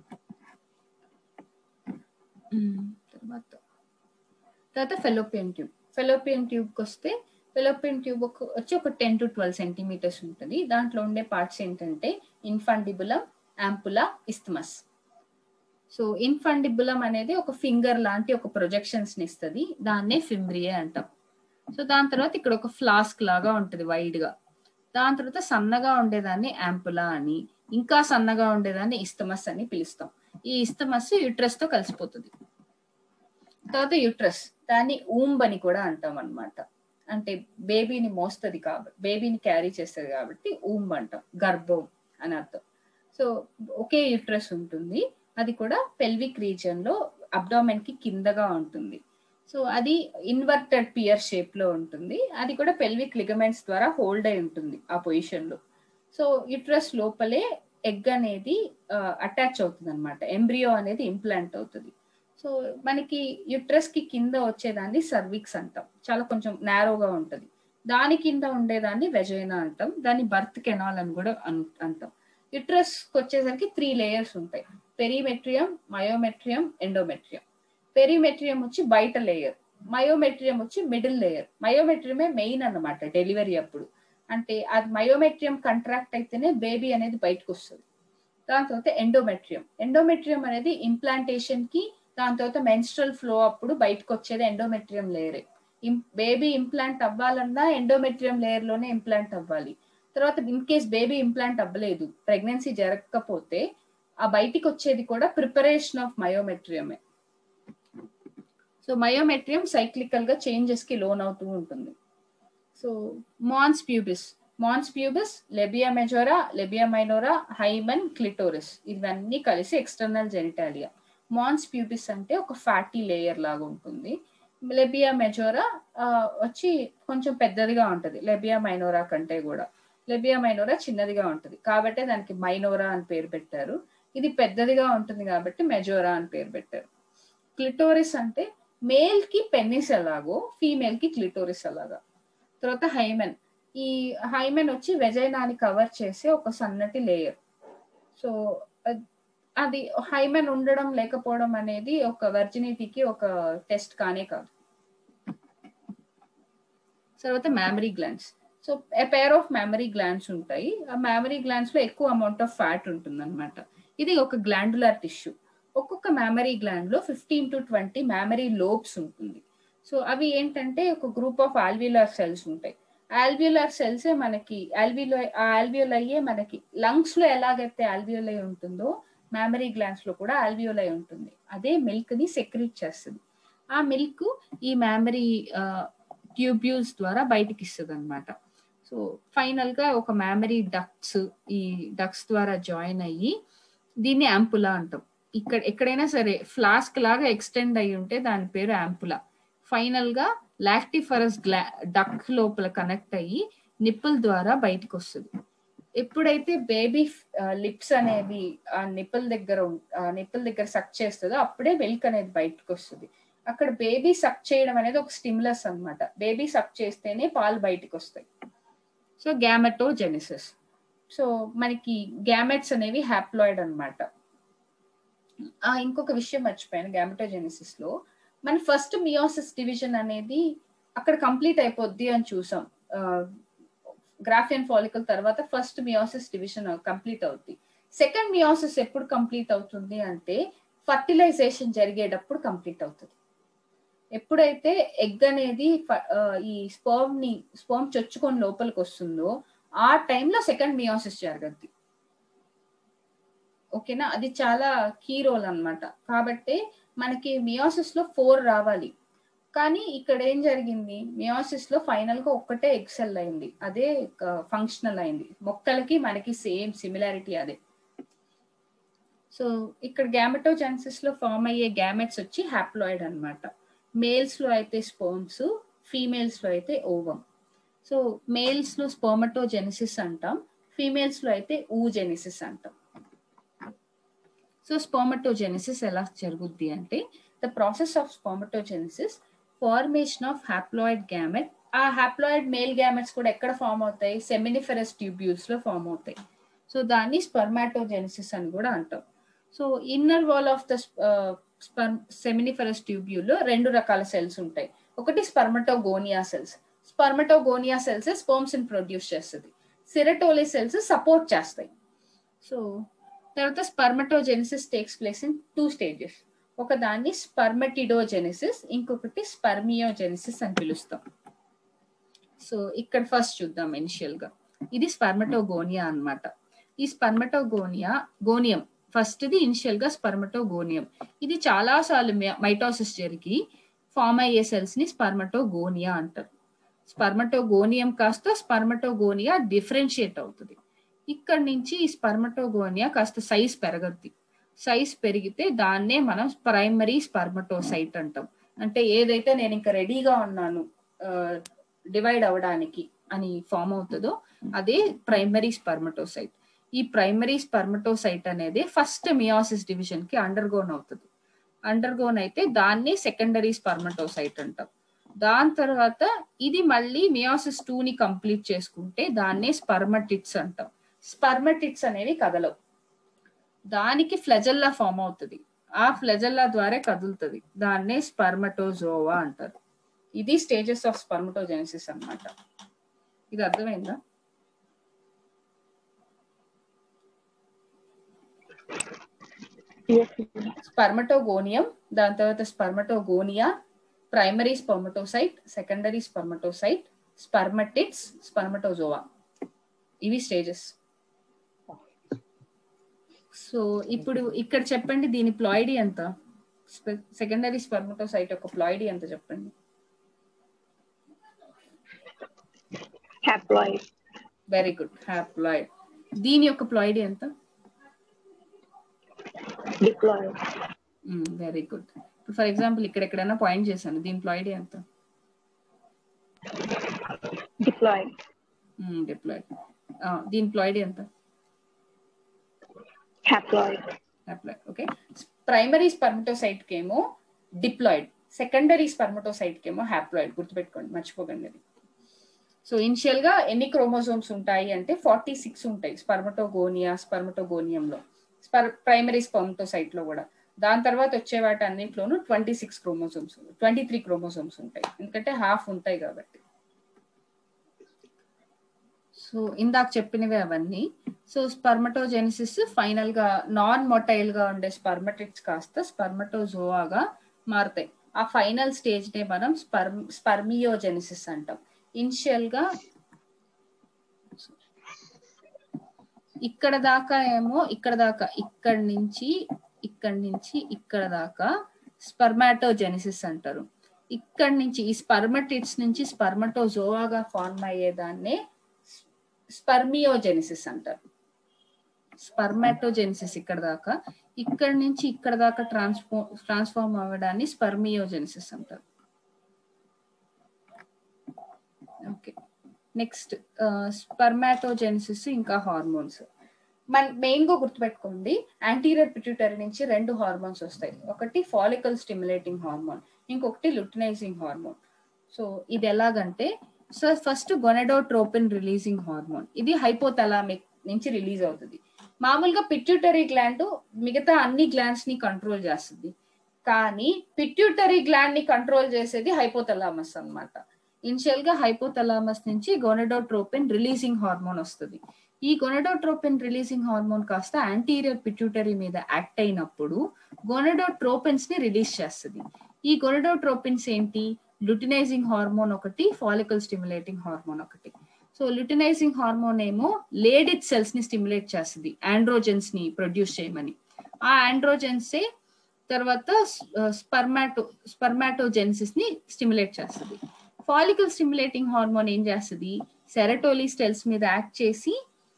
తర్వాత తర్వాత ఫెలోపియన్ ట్యూబ్ ఫెలోపియన్ ట్యూబ్కి వస్తే ఫెలోపియన్ ట్యూబ్ వచ్చి ఒక టెన్ టు ట్వెల్వ్ సెంటీమీటర్స్ ఉంటుంది దాంట్లో ఉండే పార్ట్స్ ఏంటంటే infundibulum ampulla isthmus so infundibulum అనేది ఒక ఫింగర్ లాంటి ఒక ప్రొజెక్షన్స్ ని ఇస్తుంది దాన్నే ఫిమ్రియే అంటాం సో దాని తర్వాత ఇక్కడ ఒక ఫ్లాస్క్ లాగా ఉంటుంది వైడ్ గా దాని తర్వాత సన్నగా ఉండేదాన్ని యాంపులా అని ఇంకా సన్నగా ఉండేదాన్ని ఇస్తమస్ అని పిలుస్తాం ఈ ఇస్తమస్ యుట్రస్ తో కలిసిపోతుంది తర్వాత యుట్రస్ దాన్ని ఊంబ్ అని కూడా అంటాం అన్నమాట అంటే బేబీని మోస్తుంది కాబట్టి బేబీని క్యారీ చేస్తుంది కాబట్టి ఊంబ్ అంటాం గర్భం అని అర్థం సో ఒకే యుట్రస్ ఉంటుంది అది కూడా పెల్విక్ రీజియన్ లో అబ్డామెన్ కి కిందగా ఉంటుంది సో అది ఇన్వర్టెడ్ పియర్ షేప్ లో ఉంటుంది అది కూడా పెల్విక్ లిగమెంట్స్ ద్వారా హోల్డ్ అయి ఉంటుంది ఆ పొజిషన్ లో సో యుట్రస్ లోపలే ఎగ్ అనేది అటాచ్ అవుతుంది అనమాట ఎంబ్రియో అనేది ఇంప్లాంట్ అవుతుంది సో మనకి యుట్రస్ కి కింద వచ్చేదాన్ని సర్విక్స్ అంటాం చాలా కొంచెం నారోగా ఉంటది దాని కింద ఉండేదాన్ని వెజైనా అంటాం దాన్ని బర్త్ కెనాల్ అని కూడా అన్- అంటాం యుట్రస్ వచ్చేసరికి త్రీ లేయర్స్ ఉంటాయి పెరిమెట్రియం మయోమెట్రియం ఎండోమెట్రియం పెరిమెట్రియం వచ్చి బయట లేయర్ మయోమెట్రియం వచ్చి మిడిల్ లేయర్ మయోమెట్రియమే మెయిన్ అన్నమాట డెలివరీ అప్పుడు అంటే అది మయోమెట్రియం కంట్రాక్ట్ అయితేనే బేబీ అనేది బయటకు వస్తుంది దాని తర్వాత ఎండోమెట్రియం ఎండోమెట్రియం అనేది ఇంప్లాంటేషన్ కి దాని తర్వాత మెన్స్ట్రల్ ఫ్లో అప్పుడు బయటకు వచ్చేది ఎండోమెట్రియం లేయరే బేబీ ఇంప్లాంట్ అవ్వాలన్నా ఎండోమెట్రియం లేయర్ లోనే ఇంప్లాంట్ అవ్వాలి తర్వాత ఇన్ కేస్ బేబీ ఇంప్లాంట్ అవ్వలేదు ప్రెగ్నెన్సీ జరగకపోతే ఆ బయటికి వచ్చేది కూడా ప్రిపరేషన్ ఆఫ్ మయోమెట్రియమే సో మయోమెట్రియం సైక్లికల్ గా చేంజెస్ కి లోన్ అవుతూ ఉంటుంది so mons pubis mons pubis labia majora labia minora hymen clitoris ఇవన్నీ కలిసి ఎక్స్టర్నల్ జెనిటాలియా మాన్స్ ప్యూబిస్ అంటే ఒక ఫ్యాటీ లేయర్ లాగా ఉంటుంది లెబియా మెజోరా వచ్చి కొంచెం పెద్దదిగా ఉంటది లెబియా మైనోరా కంటే కూడా లెబియా మైనోరా చిన్నదిగా ఉంటది కాబట్టి దానికి మైనోరా అని పేరు పెట్టారు ఇది పెద్దదిగా ఉంటుంది కాబట్టి మెజోరా అని పేరు పెట్టారు క్లిటోరిస్ అంటే మేల్ కి పెన్నిస్ ఎలాగో ఫీమేల్ కి క్లిటోరిస్ అలాగా తర్వాత హైమెన్ ఈ హైమెన్ వచ్చి వెజైనాని కవర్ చేసే ఒక సన్నటి లేయర్ సో అది హైమెన్ ఉండడం లేకపోవడం అనేది ఒక వర్జినిటీకి ఒక టెస్ట్ కానే కాదు తర్వాత mammary glands so pair of mammary glands ఉంటాయి ఆ మ్యామరీ గ్లాండ్స్ లో ఎక్కువ అమౌంట్ ఆఫ్ ఫ్యాట్ ఉంటుంది అనమాట ఇది ఒక గ్లాండులర్ టిష్యూ ఒక్కొక్క మ్యామరీ గ్లాండ్ లో fifteen to twenty mammary lobes ఉంటుంది సో అవి ఏంటంటే ఒక గ్రూప్ ఆఫ్ ఆల్వ్యులర్ సెల్స్ ఉంటాయి ఆల్వ్యులర్ సెల్సే మనకి ఆల్వ్యులో ఆ ఆల్వ్యులయ్యే మనకి లంగ్స్ లో ఎలాగైతే ఆల్వ్యులై ఉంటుందో మ్యామరీ గ్లాండ్స్ లో కూడా ఆల్వియోలై ఉంటుంది అదే మిల్క్ ని సెక్రెట్ చేస్తుంది ఆ మిల్క్ ఈ మ్యామరీ ట్యూబ్యూల్స్ ద్వారా బయటికి ఇస్తుంది అనమాట సో ఫైనల్ గా ఒక మ్యామరీ డక్ట్స్ ఈ డక్ట్స్ ద్వారా జాయిన్ అయ్యి దీన్ని యాంపులా అంటాం ఇక్కడ ఎక్కడైనా సరే ఫ్లాస్క్ లాగా ఎక్స్టెండ్ అయి ఉంటే దాని పేరు యాంపులా ఫైనల్ గా లాక్టిఫరస్ గ్లా డక్ లోపల కనెక్ట్ అయ్యి నిప్పుల ద్వారా బయటకు వస్తుంది ఎప్పుడైతే బేబీ లిప్స్ అనేవి ఆ నిప్పుల దగ్గర నిప్పుల దగ్గర సక్ చేస్తుందో అప్పుడే మిల్క్ అనేది బయటకు వస్తుంది అక్కడ బేబీ సక్ చేయడం అనేది ఒక స్టిమ్యులస్ అనమాట బేబీ సక్ చేస్తేనే పాలు బయటకు వస్తాయి సో గ్యామెటోజెనిసిస్ సో మనకి గ్యామెట్స్ అనేవి హ్యాప్లాయిడ్ అనమాట ఇంకొక విషయం మర్చిపోయాను గ్యామెటోజెనిసిస్ లో మన ఫస్ట్ మియోసిస్ డివిజన్ అనేది అక్కడ కంప్లీట్ అయిపోద్ది అని చూసాం గ్రాఫియన్ ఫాలికల్ తర్వాత ఫస్ట్ మియోసిస్ డివిజన్ కంప్లీట్ అవుద్ది సెకండ్ మియోసిస్ ఎప్పుడు కంప్లీట్ అవుతుంది అంటే ఫర్టిలైజేషన్ జరిగేటప్పుడు కంప్లీట్ అవుతుంది ఎప్పుడైతే ఎగ్ అనేది ఈ స్పర్మ్ ని స్పర్మ్ చొచ్చుకొని లోపలికి వస్తుందో ఆ టైంలో సెకండ్ మియోసిస్ జరగద్ది ఓకేనా అది చాలా కీ రోల్ అనమాట కాబట్టి మనకి మియోసిస్ లో ఫోర్ రావాలి కానీ ఇక్కడ ఏం జరిగింది మియోసిస్ లో ఫైనల్ గా ఒక్కటే ఎక్సెల్ అయింది అదే ఫంక్షనల్ అయింది మొక్కలకి మనకి సేమ్ సిమిలారిటీ అదే సో ఇక్కడ గ్యామెటోజెన్సిస్ లో ఫామ్ అయ్యే గ్యామెట్స్ వచ్చి హ్యాప్లాయిడ్ అనమాట మేల్స్ లో అయితే స్పోమ్స్ ఫీమేల్స్ లో అయితే ఓవం సో మేల్స్ లో స్పోమటోజెనిసిస్ అంటాం ఫీమేల్స్ లో అయితే ఊజెనిసిస్ అంటాం సో స్పోమటోజెనిసిస్ ఎలా జరుగుద్ది అంటే the process of spermatogenesis formation of haploid gamete ఆ హ్యాప్లాయిడ్ మేల్ గ్యామెట్స్ కూడా ఎక్కడ ఫామ్ అవుతాయి సెమినిఫెరస్ ట్యూబ్యూల్స్ లో ఫామ్ అవుతాయి సో దాన్ని స్పర్మాటోజెనిసిస్ అని కూడా అంటాం so inner wall of the seminiferous tubule లో రెండు రకాల సెల్స్ ఉంటాయి ఒకటి spermatogonia cells spermatogonia cells sperms ని ప్రొడ్యూస్ చేస్తుంది సిరటోలే సెల్స్ సపోర్ట్ చేస్తాయి సో తర్వాత spermatogenesis takes place in two stages ఒక దాన్ని స్పర్మటిడోజెనిసిస్ ఇంకొకటి స్పర్మియోజెనిసిస్ అని పిలుస్తాం సో ఇక్కడ ఫస్ట్ చూద్దాం ఇనిషియల్ గా ఇది స్పర్మటోగోనియా అనమాట ఈ spermatogonia gonium first the initial గా స్పర్మటోగోనియం ఇది చాలా సార్లు మైటోసిస్ జరిగి ఫామ్ అయ్యే సెల్స్ ని స్పర్మటోగోనియా అంటారు స్పర్మటోగోనియం కాస్త స్పర్మటోగోనియా డిఫరెన్షియేట్ అవుతుంది ఇక్కడ నుంచి ఈ స్పర్మటోగోనియా కాస్త సైజ్ పెరగద్ది సైజ్ పెరిగితే దాన్నే మనం ప్రైమరీ స్పర్మటోసైట్ అంటాం అంటే ఏదైతే నేను ఇంకా రెడీగా ఉన్నాను డివైడ్ అవ్వడానికి అని ఫామ్ అవుతుందో అదే ప్రైమరీ స్పర్మటోసైట్ ఈ ప్రైమరీ స్పర్మటోసైట్ అనేది ఫస్ట్ మియాసిస్ డివిజన్ కి అండర్గోన్ అవుతుంది అండర్గోన్ అయితే దాన్ని సెకండరీ స్పర్మటోసైట్ అంటాం దాని తర్వాత ఇది మళ్ళీ మియాసిస్ టూ ని కంప్లీట్ చేసుకుంటే దాన్నే స్పర్మటిట్స్ అంటాం స్పర్మటిట్స్ అనేవి కదలవు దానికి ఫ్లెజల్లా ఫామ్ అవుతుంది ఆ ఫ్లెజల్లా ద్వారా కదులుతుంది దాన్నే స్పర్మటోజోవా అంటారు ఇది స్టేజెస్ ఆఫ్ స్పర్మటోజెనిసిస్ అన్నమాట ఇది అర్థమైందా Yes, స్పర్మటోగోనియం దాని తర్వాత spermatogonia primary spermatocyte secondary spermatocyte spermatids spermatozoa ఇవి స్టేజెస్ సో ఇప్పుడు ఇక్కడ చెప్పండి దీని ప్లాయిడీ ఎంత సెకండరీ స్పర్మటోసైట్ యొక్క ప్లాయిడీ ఎంత చెప్పండి haploid. వెరీ గుడ్ హ్యాప్లాయిడ్ దీని యొక్క ప్లాయిడీ ఎంత Diploid. Very good for example ఇక్కడ ఎక్కడైనా పాయింట్ చేశాను దీని ప్లాయిడీ ఎంత Diploid. డిప్లాయిడ్ దీని ప్లాయిడీ ఎంత Haploid. Haploid okay primary spermatocyte కేమో డిప్లాయిడ్ సెకండరీ స్పర్మటోసైట్ కేమో హ్యాప్లాయిడ్ గుర్తుపెట్టుకోండి మర్చిపోకండి అది సో ఇనిషియల్ గా ఎన్ని క్రోమోజోమ్స్ ఉంటాయి అంటే ఫార్టీ సిక్స్ ఉంటాయి స్పర్మటోగోనియా స్పర్మటోగోనియంలో స్పర్ ప్రైమరీ స్పర్మటోసైట్ లో కూడా దాని తర్వాత వచ్చే వాటి అన్నింటిలోనూ twenty six chromosomes twenty three chromosomes ఉంటాయి ఎందుకంటే హాఫ్ ఉంటాయి కాబట్టి సో ఇందాక చెప్పినవి అవన్నీ సో స్పర్మటోజెనిసిస్ ఫైనల్ గా నాన్ మొటైల్ గా ఉండే స్పర్మటిట్స్ కాస్త స్పర్మటోజోవాగా మారుతాయి ఆ ఫైనల్ స్టేజ్ నే మనం స్పర్మ్ స్పర్మియోజెనిసిస్ అంటాం ఇనిషియల్ గా ఇక్కడ దాకా ఏమో ఇక్కడ దాకా ఇక్కడ నుంచి ఇక్కడ నుంచి ఇక్కడ దాకా స్పర్మాటోజెనిసిస్ అంటారు ఇక్కడ నుంచి ఈ స్పర్మటిట్స్ నుంచి స్పర్మటోజోవాగా ఫార్మ్ అయ్యేదాన్నే స్పర్మియోజెనిసిస్ అంటారు స్పర్మాటోజెనిసిస్ ఇక్కడ దాకా ఇక్కడ నుంచి ఇక్కడ దాకా ట్రాన్స్ఫో ట్రాన్స్ఫార్మ్ అవ్వడాన్ని స్పర్మియోజెనిసిస్ అంటారు ఓకే నెక్స్ట్ స్పర్మాటోజెనిసిస్ ఇంకా హార్మోన్స్ మన మెయిన్ గా గుర్తుపెట్టుకోండి యాంటీరియర్ పిట్యూటరీ నుంచి రెండు హార్మోన్స్ వస్తాయి ఒకటి ఫాలికల్ స్టిమ్యులేటింగ్ హార్మోన్ ఇంకొకటి లుటినైజింగ్ హార్మోన్ సో ఇది ఎలాగంటే so first gonadotropin releasing hormone ఇది హైపోథలామిక్ నుంచి రిలీజ్ అవుతుంది మామూలుగా పిట్యూటరీ గ్లాండ్ మిగతా అన్ని గ్లాండ్స్ ని కంట్రోల్ చేస్తుంది కానీ పిట్యూటరీ గ్లాండ్ ని కంట్రోల్ చేసేది హైపోథలామస్ అన్నమాట ఇనిషియల్ గా హైపోథలామస్ నుంచి గొనెడోట్రోపిన్ రిలీజింగ్ హార్మోన్ వస్తుంది ఈ గొనెడోట్రోపిన్ రిలీజింగ్ హార్మోన్ కాస్త యాంటీరియర్ పిట్యూటరీ మీద యాక్ట్ అయినప్పుడు గొనెడోట్రోపిన్స్ ని రిలీజ్ చేస్తుంది ఈ గొనెడోట్రోపిన్స్ ఏంటి లుటినైజింగ్ హార్మోన్ ఒకటి ఫాలికల్ స్టిమ్యులేటింగ్ హార్మోన్ ఒకటి సో లుటినైజింగ్ హార్మోన్ ఏమో లేడిడ్ సెల్స్ ని స్టిమ్యులేట్ చేస్తుంది ఆండ్రోజెన్స్ ని ప్రొడ్యూస్ చేయమని ఆ ఆండ్రోజెన్సే తర్వాత స్పర్మాటో స్పర్మాటోజెన్సిస్ ని స్టిమ్యులేట్ చేస్తుంది ఫాలికల్ స్టిమ్యులేటింగ్ హార్మోన్ ఏం చేస్తుంది సెరటోలీ సెల్స్ మీద యాక్ట్ చేసి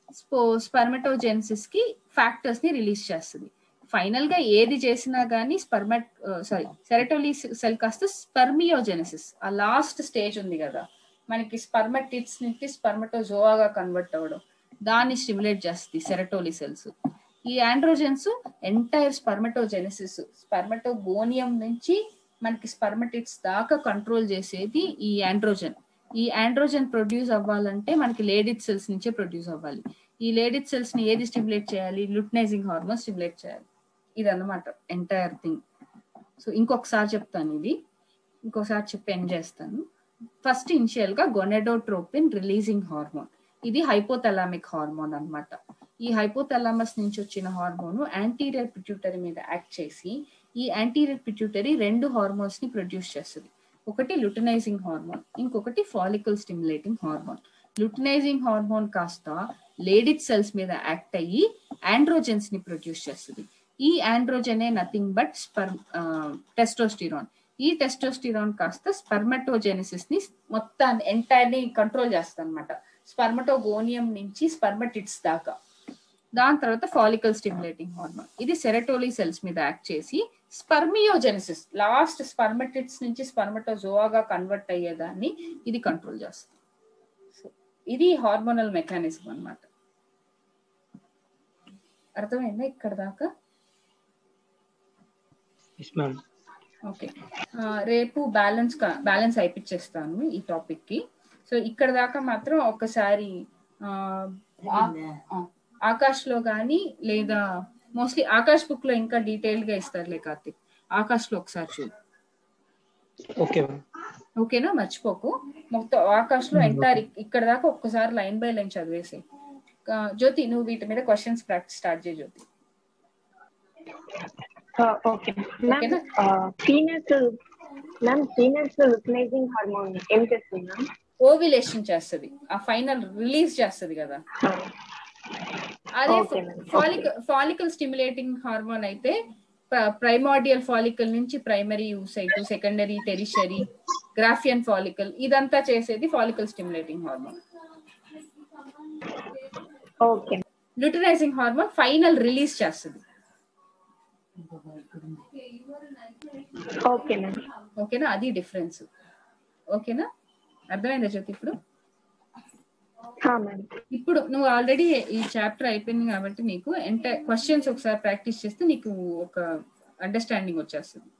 స్పర్మటోజెన్సిస్ కి ఫ్యాక్టర్స్ ని రిలీజ్ చేస్తుంది ఫైనల్ గా ఏది చేసినా గానీ స్పర్మట్ సారీ సెరటోలీ సెల్ కాస్త స్పర్మియోజెనసిస్ ఆ లాస్ట్ స్టేజ్ ఉంది కదా మనకి స్పర్మటిట్స్ నుంచి స్పర్మటోజోవాగా కన్వర్ట్ అవ్వడం దాన్ని స్టిమ్యులేట్ చేస్తుంది సెరటోలీ సెల్స్ ఈ ఆండ్రోజెన్స్ ఎంటైర్ స్పర్మటోజెనసిస్ స్పర్మటోగోనియం నుంచి మనకి స్పర్మటిట్స్ దాకా కంట్రోల్ చేసేది ఈ ఆండ్రోజన్ ఈ ఆండ్రోజన్ ప్రొడ్యూస్ అవ్వాలంటే మనకి లేడిడ్ సెల్స్ నుంచే ప్రొడ్యూస్ అవ్వాలి ఈ లేడిడ్ సెల్స్ ని ఏది స్టిమ్యులేట్ చేయాలి లుట్నైజింగ్ హార్మోన్ స్టిమ్యులేట్ చేయాలి ఇది అన్నమాట ఎంటైర్ థింగ్ సో ఇంకొకసారి చెప్తాను ఇది ఇంకొకసారి చెప్పి ఎండ్ చేస్తాను ఫస్ట్ ఇనిషియల్ గా గొనెడోట్రోపిన్ రిలీజింగ్ హార్మోన్ ఇది హైపోథలామిక్ హార్మోన్ అన్నమాట ఈ హైపోథలామస్ నుంచి వచ్చిన హార్మోన్ యాంటీరియర్ పిట్యూటరీ మీద యాక్ట్ చేసి ఈ యాంటీరియర్ పిట్యూటరీ రెండు హార్మోన్స్ ని ప్రొడ్యూస్ చేస్తుంది ఒకటి లుటినైజింగ్ హార్మోన్ ఇంకొకటి follicle stimulating hormone luteinising hormone కాస్త లేడీస్ సెల్స్ మీద యాక్ట్ అయ్యి ఆండ్రోజెన్స్ ని ప్రొడ్యూస్ చేస్తుంది ఈ ఆండ్రోజనే నథింగ్ బట్ స్పర్మ్ టెస్టోస్టిరాన్ ఈ టెస్టోస్టిరాన్ కాస్త స్పర్మటోజెనిసిస్ ని మొత్తం ఎంటైర్ ని కంట్రోల్ చేస్తుంది అనమాట స్పర్మటోగోనియం నుంచి స్పర్మటిట్స్ దాకా దాని తర్వాత ఫాలికల్ స్టిమ్యులేటింగ్ హార్మోన్ ఇది సెరటోలీ సెల్స్ మీద యాక్ట్ చేసి స్పర్మియోజెనిసిస్ లాస్ట్ స్పర్మటిట్స్ నుంచి స్పర్మటోజోవాగా కన్వర్ట్ అయ్యేదాన్ని ఇది కంట్రోల్ చేస్తుంది సో ఇది హార్మోనల్ మెకానిజం అన్నమాట అర్థమైందా ఇక్కడ దాకా ఎస్ మ్యామ్ ఓకే ఆ, రేపు బ్యాలెన్స్ బ్యాలెన్స్ అయిపించేస్తాను ఈ టాపిక్ కి సో ఇక్కడ దాకా మాత్రం ఒకసారి ఆ, ఆ- ఆ, ఆకాష్ లో గానీ లేదా మోస్ట్లీ ఆకాష్ బుక్ లో ఇంకా డీటెయిల్ గా ఇస్తారులే కార్తిక్ ఆకాష్ లో ఒకసారి చూడు ఓకే మ్యామ్ ఓకేనా మర్చిపోకు మొత్తం ఆకాష్ లో ఎంటైర్ ఇక్కడ దాకా ఒక్కసారి లైన్ బై లైన్ చదివేసి జ్యోతి నువ్వు వీటి మీద క్వశ్చన్స్ ప్రాక్టీస్ స్టార్ట్ చేయి జ్యోతి ఓకే మ్యామ్ ఫీనస్ మ్యామ్ ఫీనస్ లుటనైజింగ్ హార్మోన్ ఏం చేస్తుంది మ్యామ్ ఓవిలేషన్ చేస్తుంది ఆ ఫైనల్ రిలీజ్ చేస్తుంది కదా అదే Okay, ma'am. Follicle follicle stimulating hormone అయితే ప్రైమార్డియల్ ఫాలికల్ నుంచి primary oocyte secondary tertiary Graafian follicle ఇదంతా చేసేది follicle stimulating hormone okay luteinising hormone final release చేస్తుంది ఓకే మ్యామ్ ఓకేనా అది డిఫరెన్స్ ఓకేనా అర్థమైందా జ్యోతి ఇప్పుడు మ్యామ్ ఇప్పుడు నువ్వు ఆల్రెడీ ఈ చాప్టర్ అయిపోయింది కాబట్టి నీకు ఎంట క్వశ్చన్స్ ఒకసారి ప్రాక్టీస్ చేస్తే నీకు ఒక అండర్స్టాండింగ్ వచ్చేస్తుంది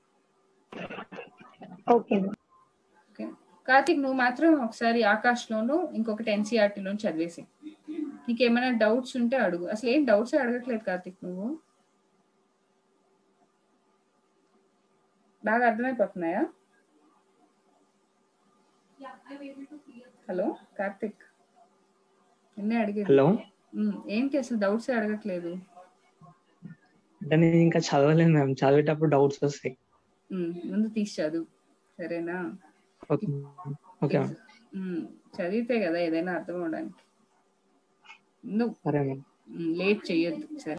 ఓకే మ్యామ్ ఓకే కార్తిక్ నువ్వు మాత్రం ఒకసారి ఆకాష్ లోను ఇంకొకటి ఎన్సీఆర్టీ లోను చదివేసి నీకు ఏమైనా డౌట్స్ ఉంటే అడుగు అసలు ఏం డౌట్స్ అడగట్లేదు కార్తిక్ నువ్వు బాగా అర్థమైపోతున్నాయా హలో కార్తిక్ ఎన్నే అడిగేది హలో ఉమ్, ఏంటి అసలు డౌట్స్ అడగట్లేదు అంటే నేను ఇంకా చదవలేదు మ్యామ్ చదివేటప్పుడు డౌట్స్ వస్తాయి ఉమ్, ముందు తీసి చదువు సరేనా ఓకే ఓకే మ్యామ్ ఉమ్, చదివితే కదా ఏదైనా అర్థం అవడానికి నువ్వు సరే మ్యామ్ లేట్ చెయ్యొద్దు సరే